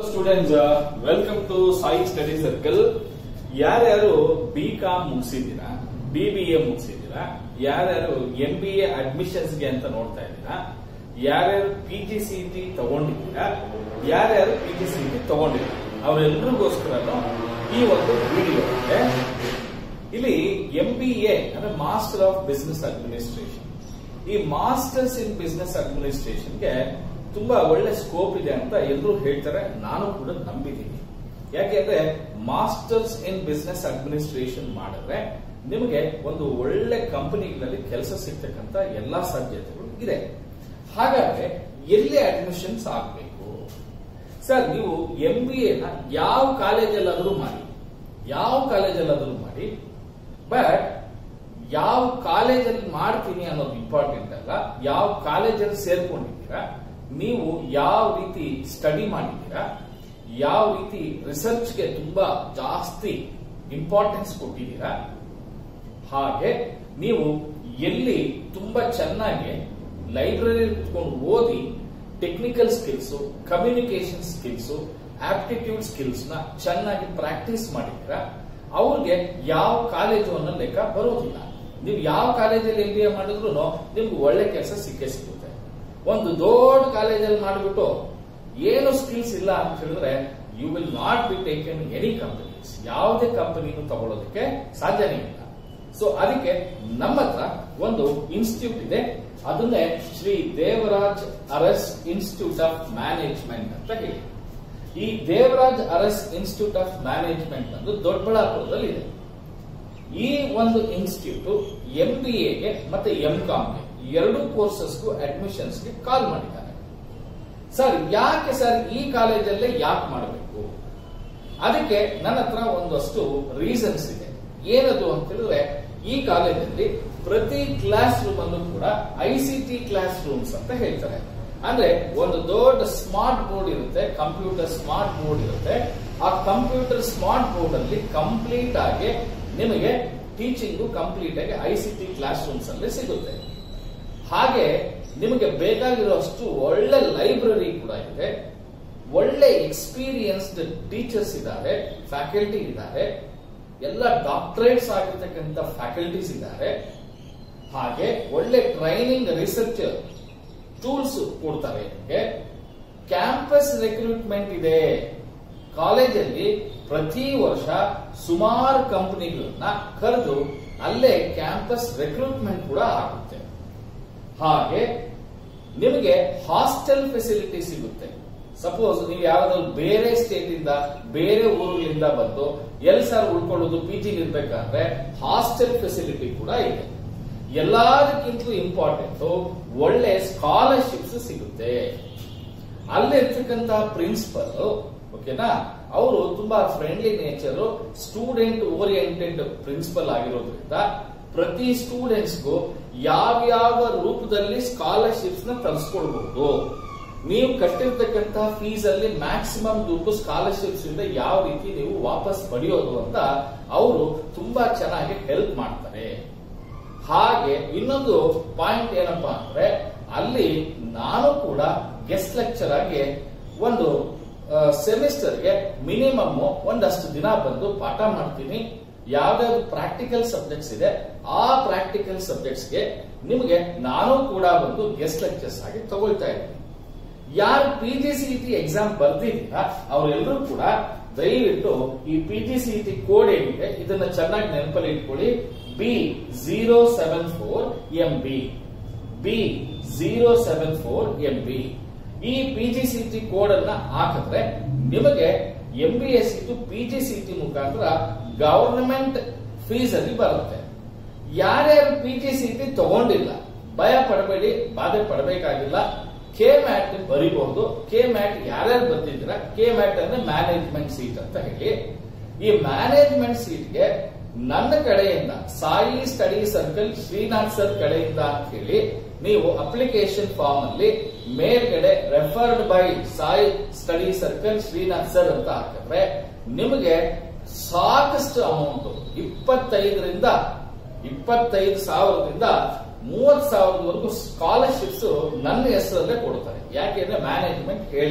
students welcome to Sai study circle ಯಾರ್ಯಾರು B com ಮುಗಿಸಿದ್ದೀರಾ B B A ಮುಗಿಸಿದ್ದೀರಾ ಯಾರ್ಯಾರು ಎಂ ಬಿ ಎ ಅಡ್ಮಿಷನ್ಸ್ ಗೆ ಅಂತ ನೋಡ್ತಾ ಇದ್ದೀರಾ ಯಾರ್ಯಾರು ಪಿ ಜಿ ಸಿ ಟಿ ತಗೊಂಡಿದ್ದೀರಾ ಯಾರ್ಯಾರು ಪಿ ಜಿ ಸಿ ಟಿ ತಗೊಂಡಿದ್ದೀರಾ ಅವರೆಲ್ಲರಿಗೋಸ್ಕರ ಈ ಒಂದು ವಿಡಿಯೋ ಇದೆ ಇಲ್ಲಿ ಎಂ ಬಿ ಎ ಅಂದ್ರೆ ಮಾಸ್ಟರ್ ಆಫ್ ಬಿಸಿನೆಸ್ ಅಡ್ಮಿನಿಸ್ಟ್ರೇಷನ್ ಈ ಮಾಸ್ಟರ್ಸ್ ಇನ್ ಬಿಸಿನೆಸ್ ಅಡ್ಮಿನಿಸ್ಟ್ರೇಷನ್ಗೆ ತುಂಬಾ ಒಳ್ಳೆ ಸ್ಕೋಪ್ ಇದೆ ಅಂತ ಎಲ್ಲರೂ ಹೇಳ್ತಾರೆ ನಾನು ಕೂಡ ನಂಬಿದ್ದೀನಿ ಯಾಕೆಂದ್ರೆ ಮಾಸ್ಟರ್ಸ್ ಇನ್ ಬಿಸಿನೆಸ್ ಅಡ್ಮಿನಿಸ್ಟ್ರೇಷನ್ ಮಾಡಿದ್ರೆ ನಿಮಗೆ ಒಂದು ಒಳ್ಳೆ ಕಂಪನಿಗಳಲ್ಲಿ ಕೆಲಸ ಸಿಗ್ತಕ್ಕಂತ ಎಲ್ಲಾ ಸಾಧ್ಯತೆಗಳು ಇದೆ ಹಾಗಾದ್ರೆ ಎಲ್ಲಿ ಅಡ್ಮಿಷನ್ಸ್ ಆಗಬೇಕು ಸರ್ ನೀವು ಎಂ ಬಿ ಎನ ಯಾವ ಕಾಲೇಜಲ್ಲಾದರೂ ಮಾಡಿ ಯಾವ ಕಾಲೇಜಲ್ಲಾದರೂ ಮಾಡಿ ಬಟ್ ಯಾವ ಕಾಲೇಜಲ್ಲಿ ಮಾಡ್ತೀನಿ ಅನ್ನೋದು ಇಂಪಾರ್ಟೆಂಟ್ ಅಲ್ಲ ಯಾವ ಕಾಲೇಜಲ್ಲಿ ಸೇರ್ಕೊಂಡಿದ್ದೀರಾ ನೀವು ಯಾವ ರೀತಿ ಸ್ಟಡಿ ಮಾಡಿದ್ದೀರಾ ಯಾವ ರೀತಿ ರಿಸರ್ಚ್ಗೆ ತುಂಬಾ ಜಾಸ್ತಿ ಇಂಪಾರ್ಟೆನ್ಸ್ ಕೊಟ್ಟಿದ್ದೀರಾ ಹಾಗೆ ನೀವು ಎಲ್ಲಿ ತುಂಬಾ ಚೆನ್ನಾಗಿ ಲೈಬ್ರರಿ ಕುತ್ಕೊಂಡು ಓದಿ technical skills communication skills aptitude skills ನ ಚೆನ್ನಾಗಿ ಪ್ರಾಕ್ಟೀಸ್ ಮಾಡಿದ್ರ ಅವ್ರಿಗೆ ಯಾವ ಕಾಲೇಜು ಅನ್ನೋ ಲೆಕ್ಕ ಬರೋದಿಲ್ಲ ನೀವು ಯಾವ ಕಾಲೇಜಲ್ಲಿ ಎಂ ಬಿ ಎ ಮಾಡಿದ್ರು ನಿಮ್ಗೆ ಒಳ್ಳೆ ಕೆಲಸ ಸಿಕ್ಕೇ ಸಿಗುತ್ತೆ ಒಂದು ದೊಡ್ಡ ಕಾಲೇಜಲ್ಲಿ ಮಾಡಿಬಿಟ್ಟು ಏನು ಸ್ಕಿಲ್ಸ್ ಇಲ್ಲ ಅಂತ ಹೇಳಿದ್ರೆ you will not be taken any companies ಯಾವುದೇ ಕಂಪನಿನೂ ತಗೊಳ್ಳೋದಕ್ಕೆ ಸಾಧ್ಯನೇ ಇಲ್ಲ ಸೊ ಅದಕ್ಕೆ ನಮ್ಮ ಹತ್ರ ಒಂದು ಇನ್ಸ್ಟಿಟ್ಯೂಟ್ ಇದೆ ಅದನ್ನೇ Shri Devaraj Aras institute of management ಅಂತ ಹೇಳಿ ಈ Devaraj Aras institute of management ಒಂದು ದೊಡ್ಡಬಳ್ಳಾಪುರದಲ್ಲಿ ಇದೆ ಈ ಒಂದು ಇನ್ಸ್ಟಿಟ್ಯೂಟ್ ಎಂ ಬಿ ಎಗೆ ಮತ್ತೆ ಎಂ ಕಾಮ್ಗೆ ಎರಡು ಕೋರ್ಸಸ್ಗೂ ಅಡ್ಮಿಷನ್ಸ್ಗೆ ಕಾಲ್ ಮಾಡಿದ್ದಾರೆ ಸರ್ ಯಾಕೆ ಸರ್ ಈ ಕಾಲೇಜಲ್ಲೇ ಯಾಕೆ ಮಾಡಬೇಕು ಅದಕ್ಕೆ ನನ್ನ ಹತ್ರ ಒಂದಷ್ಟು ರೀಸನ್ಸ್ ಇದೆ ಏನದು ಅಂತ ಹೇಳಿದ್ರೆ ಈ ಕಾಲೇಜಲ್ಲಿ ಪ್ರತಿ ಕ್ಲಾಸ್ ರೂಮ್ ಅನ್ನು ಕೂಡ I C T class rooms ಅಂತ ಹೇಳ್ತಾರೆ ಅಂದ್ರೆ ಒಂದು ದೊಡ್ಡ ಸ್ಮಾರ್ಟ್ ಬೋರ್ಡ್ ಇರುತ್ತೆ ಕಂಪ್ಯೂಟರ್ ಸ್ಮಾರ್ಟ್ ಬೋರ್ಡ್ ಇರುತ್ತೆ ಆ ಕಂಪ್ಯೂಟರ್ ಸ್ಮಾರ್ಟ್ ಬೋರ್ಡ್ ಅಲ್ಲಿ ಕಂಪ್ಲೀಟ್ ಆಗಿ ನಿಮಗೆ ಟೀಚಿಂಗು ಕಂಪ್ಲೀಟ್ ಆಗಿ I C T class rooms ಅಲ್ಲಿ ಸಿಗುತ್ತೆ ಹಾಗೆ ನಿಮಗೆ ಬೇಕಾಗಿರುವಷ್ಟು ಒಳ್ಳೆ ಲೈಬ್ರರಿ ಕೂಡ ಇದೆ ಒಳ್ಳೆ ಎಕ್ಸ್ಪೀರಿಯನ್ಸ್ಡ್ ಟೀಚರ್ಸ್ ಇದ್ದಾರೆ ಫ್ಯಾಕಲ್ಟಿ ಇದ್ದಾರೆ ಎಲ್ಲ ಡಾಕ್ಟರೇಟ್ಸ್ ಆಗಿರ್ತಕ್ಕಂಥ ಫ್ಯಾಕಲ್ಟೀಸ್ ಇದ್ದಾರೆ ಹಾಗೆ ಒಳ್ಳೆ ಟ್ರೈನಿಂಗ್ ರಿಸರ್ಚ್ ಟೂಲ್ಸ್ ಕೊಡ್ತಾರೆ ನಿಮಗೆ ಕ್ಯಾಂಪಸ್ ರಿಕ್ರೂಟ್ಮೆಂಟ್ ಇದೆ ಕಾಲೇಜಲ್ಲಿ ಪ್ರತಿ ವರ್ಷ ಸುಮಾರು ಕಂಪನಿಗಳನ್ನ ಕರೆದು ಅಲ್ಲೇ ಕ್ಯಾಂಪಸ್ ರಿಕ್ರೂಟ್ಮೆಂಟ್ ಕೂಡ ಆಗುತ್ತೆ ಹಾಗೆ ನಿಮಗೆ ಹಾಸ್ಟೆಲ್ ಫೆಸಿಲಿಟಿ ಸಿಗುತ್ತೆ ಸಪೋಸ್ ನೀವು ಯಾವ್ದಾದ್ರು ಬೇರೆ ಸ್ಟೇಟ್ ಇಂದ ಬೇರೆ ಊರುಗಳಿಂದ ಬಂದು ಎಲ್ ಸರ್ ಉಳ್ಕೊಳ್ಳೋದು ಪಿ ಜಿ ಇರ್ಬೇಕಾದ್ರೆ ಹಾಸ್ಟೆಲ್ ಫೆಸಿಲಿಟಿ ಕೂಡ ಇದೆ ಎಲ್ಲದಕ್ಕಿಂತಲೂ ಇಂಪಾರ್ಟೆಂಟ್ ಒಳ್ಳೆ ಸ್ಕಾಲರ್ಶಿಪ್ಸ್ ಸಿಗುತ್ತೆ ಅಲ್ಲಿರ್ತಕ್ಕಂತ ಪ್ರಿನ್ಸಿಪಲ್ ಓಕೆನಾ ಅವರು ತುಂಬಾ friendly nature student oriented principal ಆಗಿರೋದ್ರಿಂದ ಪ್ರತಿ ಸ್ಟೂಡೆಂಟ್ಸ್ಗೂ ಯಾವ್ಯಾವ ರೂಪದಲ್ಲಿ ಸ್ಕಾಲರ್ಶಿಪ್ಸ್ ನ ತರಿಸ್ಕೊಳ್ಬಹುದು ನೀವು ಕಟ್ಟಿರ್ತಕ್ಕಂತ ಫೀಸ್ ಅಲ್ಲಿ ಮ್ಯಾಕ್ಸಿಮಮ್ ದುಡ್ಡು ಸ್ಕಾಲರ್ಶಿಪ್ಸ್ ಇಂದ ಯಾವ ರೀತಿ ನೀವು ವಾಪಸ್ ಪಡೆಯೋದು ಅಂತ ಅವರು ತುಂಬಾ ಚೆನ್ನಾಗಿ ಹೆಲ್ಪ್ ಮಾಡ್ತಾರೆ ಹಾಗೆ ಇನ್ನೊಂದು ಪಾಯಿಂಟ್ ಏನಪ್ಪಾ ಅಂದ್ರೆ ಅಲ್ಲಿ ನಾನು ಕೂಡ ಗೆಸ್ಟ್ ಲೆಕ್ಚರ್ ಆಗಿ ಒಂದು ಸೆಮಿಸ್ಟರ್ಗೆ ಮಿನಿಮಮ್ ಒಂದಷ್ಟು ದಿನ ಬಂದು ಪಾಠ ಮಾಡ್ತೀನಿ ಯಾವ್ದಾವ್ದು ಪ್ರಾಕ್ಟಿಕಲ್ ಸಬ್ಜೆಕ್ಟ್ಸ್ ಇದೆ ಆ ಪ್ರಾಕ್ಟಿಕಲ್ ಸಬ್ಜೆಕ್ಟ್ಸ್ಗೆ ನಿಮಗೆ ನಾನು ಕೂಡ ಒಂದು ಗೆಸ್ಟ್ ಲೆಕ್ಚರ್ಸ್ ಆಗಿ ತಗೊಳ್ತಾ ಇದ್ದೀನಿ ಯಾರು P G C T exam ಬರ್ದಿದ್ದೀರಾ ಅವರೆಲ್ಲರೂ ಕೂಡ ದಯವಿಟ್ಟು ಈ P G C T code ಏನಿದೆ ಇದನ್ನ ಚೆನ್ನಾಗಿ ನೆನಪಲ್ಲಿ ಇಟ್ಕೊಳ್ಳಿ B zero seven four M B B zero seven four M B ಈ P G C T code ಅನ್ನ ಹಾಕಿದ್ರೆ ನಿಮಗೆ ಎಂ ಬಿ ಎಸ್ ಇಟ್ಟು ಪಿ ಜಿ ಸಿ ಟಿ ಮುಖಾಂತರ ಗವರ್ನಮೆಂಟ್ ಫೀಸ್ ಅಲ್ಲಿ ಬರುತ್ತೆ ಯಾರ್ಯಾರು ಪಿ ಜಿ ಸಿ ಟಿ ತಗೊಂಡಿಲ್ಲ ಭಯ ಪಡಬೇಡಿ ಬಾಧೆ ಪಡಬೇಕಾಗಿಲ್ಲ ಕೆ ಮ್ಯಾಟ್ ಬರಿಬಹುದು ಕೆ ಮ್ಯಾಟ್ ಯಾರ್ಯಾರು ಬರ್ತಿದ್ದೀರಾ ಕೆ ಮ್ಯಾಟ್ ಅಂದ್ರೆ ಮ್ಯಾನೇಜ್ಮೆಂಟ್ ಸೀಟ್ ಅಂತ ಹೇಳಿ ಈ ಮ್ಯಾನೇಜ್ಮೆಂಟ್ ಸೀಟ್ಗೆ ನನ್ನ ಕಡೆಯಿಂದ Sai study circle Shrinath sir ಕಡೆಯಿಂದ ಅಂತ ಹೇಳಿ ನೀವು ಅಪ್ಲಿಕೇಶನ್ ಫಾರ್ಮ್ ಅಲ್ಲಿ ಮೇಲ್ಗಡೆ referred by Sai study circle Shrinath sir ಅಂತ ಹಾಕಿದ್ರೆ ನಿಮಗೆ ಸಾಕಷ್ಟು ಅಮೌಂಟ್ ಇಪ್ಪತ್ತೈದರಿಂದ ಇಪ್ಪತ್ತೈದು ಸಾವಿರದಿಂದ ಮೂವತ್ ಸಾವಿರದವರೆಗೂ ಸ್ಕಾಲರ್ಶಿಪ್ಸ್ ನನ್ನ ಹೆಸರಲ್ಲೇ ಕೊಡ್ತಾರೆ ಯಾಕೆಂದ್ರೆ ಮ್ಯಾನೇಜ್ಮೆಂಟ್ ಹೇಳಿದೆ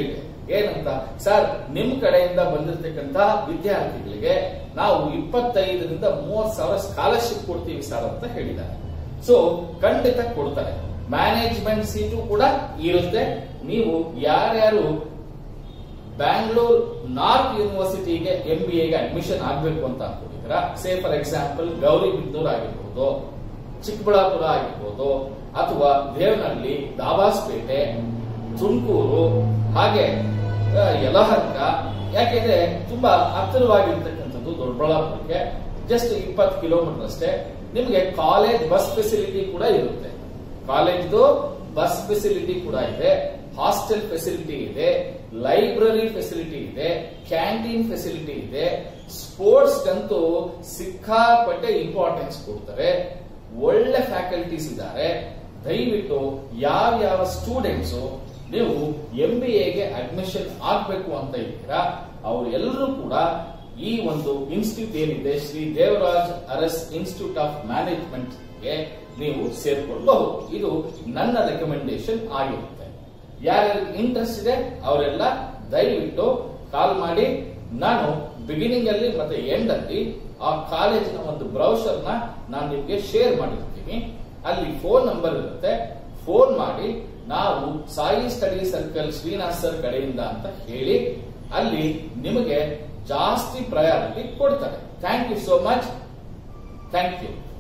ಏನಂತ ಸರ್ ನಿಮ್ ಕಡೆಯಿಂದ ಬಂದಿರತಕ್ಕಂತ ವಿದ್ಯಾರ್ಥಿಗಳಿಗೆ ನಾವು ಇಪ್ಪತ್ತೈದರಿಂದ ಮೂವತ್ ಸಾವಿರ ಸ್ಕಾಲರ್ಶಿಪ್ ಕೊಡ್ತೀವಿ ಸರ್ ಅಂತ ಹೇಳಿದ್ದಾರೆ ಸೊ ಖಂಡಿತ ಕೊಡ್ತಾರೆ ಮ್ಯಾನೇಜ್ಮೆಂಟ್ ಸೀಟು ಕೂಡ ಇರುತ್ತೆ ನೀವು ಯಾರ್ಯಾರು ಬ್ಯಾಂಗ್ಳೂರ್ ನಾರ್ತ್ ಯೂನಿವರ್ಸಿಟಿಗೆ ಎಂ ಬಿ ಎಗೆ ಅಡ್ಮಿಷನ್ ಆಗ್ಬೇಕು ಅಂತ ಅನ್ಕೊಂಡಿದ್ರ ಸೇ ಫಾರ್ ಎಕ್ಸಾಂಪಲ್ ಗೌರಿಬಿದನೂರ್ ಆಗಿರ್ಬೋದು ಚಿಕ್ಕಬಳ್ಳಾಪುರ ಆಗಿರ್ಬೋದು ಅಥವಾ ದೇವನಹಳ್ಳಿ ದಾಬಾಸ್ಪೇಟೆ ತುಮಕೂರು ಹಾಗೆ ಆ, ಯಲಹಂಕ ಯಾಕೆಂದ್ರೆ ತುಂಬಾ ಹತ್ತಿರವಾಗಿರ್ತಕ್ಕಂಥದ್ದು ದೊಡ್ಡಬಳ್ಳಾಪುರಕ್ಕೆ ಜಸ್ಟ್ ಇಪ್ಪತ್ತು ಕಿಲೋಮೀಟರ್ ಅಷ್ಟೇ ನಿಮಗೆ ಕಾಲೇಜ್ ಬಸ್ ಫೆಸಿಲಿಟಿ ಕೂಡ ಇರುತ್ತೆ ಕಾಲೇಜ್ದು ಬಸ್ ಫೆಸಿಲಿಟಿ ಕೂಡ ಇದೆ ಹಾಸ್ಟೆಲ್ ಫೆಸಿಲಿಟಿ ಇದೆ ಲೈಬ್ರರಿ ಫೆಸಿಲಿಟಿ ಇದೆ ಕ್ಯಾಂಟೀನ್ ಫೆಸಿಲಿಟಿ ಇದೆ ಸ್ಪೋರ್ಟ್ಸ್ ಗಂತೂ ಸಿಕ್ಕಾಪಟ್ಟೆ ಇಂಪಾರ್ಟೆನ್ಸ್ ಕೊಡ್ತಾರೆ ಒಳ್ಳೆ ಫ್ಯಾಕಲ್ಟೀಸ್ ಇದ್ದಾರೆ ದಯವಿಟ್ಟು ಯಾವ ಯಾವ ಸ್ಟೂಡೆಂಟ್ಸ್ ನೀವು ಎಂ ಬಿ ಎಗೆ ಅಡ್ಮಿಷನ್ ಆಗ್ಬೇಕು ಅಂತ ಇದ್ದೀರಾ ಅವರೆಲ್ಲರೂ ಕೂಡ ಈ ಒಂದು ಇನ್ಸ್ಟಿಟ್ಯೂಟ್ ಏನಿದೆ Shri Devaraj Aras institute of management ಗೆ ನೀವು ಸೇರ್ಕೊಳ್ಳಬಹುದು ಇದು ನನ್ನ ರೆಕಮೆಂಡೇಶನ್ ಆಗಿರುತ್ತೆ ಯಾರ್ಯಾರಿಗೆ ಇಂಟ್ರೆಸ್ಟ್ ಇದೆ ಅವರೆಲ್ಲ ದಯವಿಟ್ಟು ಕಾಲ್ ಮಾಡಿ ನಾನು ಬಿಗಿನಿಂಗ್ ಅಲ್ಲಿ ಮತ್ತೆ ಎಂಡ್ ಅಲ್ಲಿ ಆ ಕಾಲೇಜಿನ ಒಂದು ಬ್ರೌಸರ್ ನ ನಾನು ನಿಮ್ಗೆ ಶೇರ್ ಮಾಡಿರ್ತೀನಿ ಅಲ್ಲಿ ಫೋನ್ ನಂಬರ್ ಇರುತ್ತೆ ಫೋನ್ ಮಾಡಿ ನಾವು Sai study circle Shrinivas sir ಕಡೆಯಿಂದ ಅಂತ ಹೇಳಿ ಅಲ್ಲಿ ನಿಮಗೆ ಜಾಸ್ತಿ ಪ್ರಯಾರಿಟಿ ಕೊಡ್ತಾರೆ thank you so much thank you